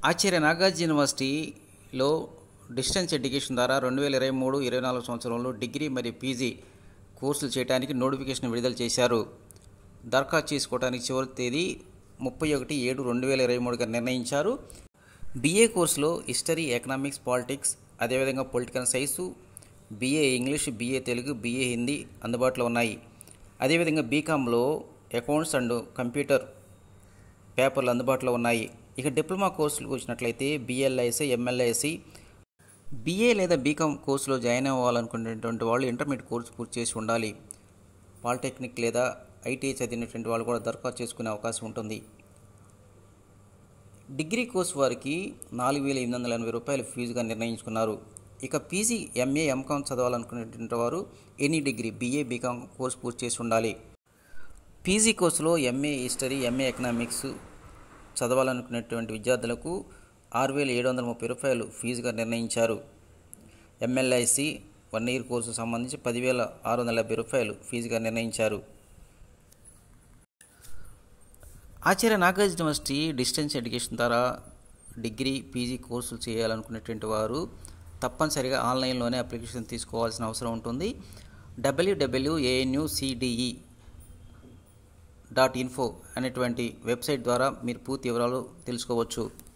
ఆచార్య నాగార్జున యూనివర్సిటీలో distance education ద్వారా రెండు వేల ఇరవై మూడు ఇరవై నాలుగు సంవత్సరంలో డిగ్రీ మరియు పీజీ కోర్సులు చేయడానికి నోటిఫికేషన్ విడుదల చేశారు దరఖాస్తు చేసుకోవడానికి చివరి తేదీ ముప్పై ఒకటి ఏడు రెండు వేల ఇరవై మూడుగా నిర్ణయించారు బీఏ కోర్సులో హిస్టరీ ఎకనామిక్స్ పాలిటిక్స్ అదేవిధంగా political science BA English BA Telugu BA Hindi అందుబాటులో ఉన్నాయి అదేవిధంగా బీకామ్లో అకౌంట్స్ అండ్ కంప్యూటర్ పేపర్లు అందుబాటులో ఉన్నాయి ఇక డిప్లొమా కోర్సులకు వచ్చినట్లయితే బిఎల్ఐసి ఎంఎల్ఐసి బీఏ లేదా బీకామ్ కోర్సులో జాయిన్ అవ్వాలనుకునేటువంటి వాళ్ళు ఇంటర్మీడియట్ కోర్సు పూర్తి చేసి ఉండాలి పాలిటెక్నిక్ లేదా ఐటీఐ చదివినటువంటి వాళ్ళు కూడా దరఖాస్తు చేసుకునే అవకాశం ఉంటుంది డిగ్రీ కోర్సు వారికి నాలుగు వేల ఎనిమిది వందల ఎనభై రూపాయలు ఫీజుగా నిర్ణయించుకున్నారు ఇక పీజీ ఎంఏ ఎంకామ్ చదవాలనుకునేటువంటి వారు any degree BA BCom course పూర్తి చేసి ఉండాలి పీజీ కోర్సులో ఎంఏ హిస్టరీ ఎంఏ ఎకనామిక్స్ చదవాలనుకునేటువంటి విద్యార్థులకు ఆరు వేల ఏడు వందల ముప్పై రూపాయలు ఫీజుగా నిర్ణయించారు ఎంఎల్ఐసి వన్ ఇయర్ కోర్సు సంబంధించి పదివేల ఆరు వందల డెబ్బై రూపాయలు ఫీజుగా నిర్ణయించారు Acharya Nagarjuna university distance education ద్వారా డిగ్రీ పీజీ కోర్సులు చేయాలనుకునేటువంటి వారు తప్పనిసరిగా ఆన్లైన్లోనే అప్లికేషన్ తీసుకోవాల్సిన అవసరం ఉంటుంది డబ్ల్యూడబ్ల్యూఏఎన్యు సిడిఈ డాట్ ఇన్ఫో అనేటువంటి వెబ్సైట్ ద్వారా మీరు పూర్తి వివరాలు తెలుసుకోవచ్చు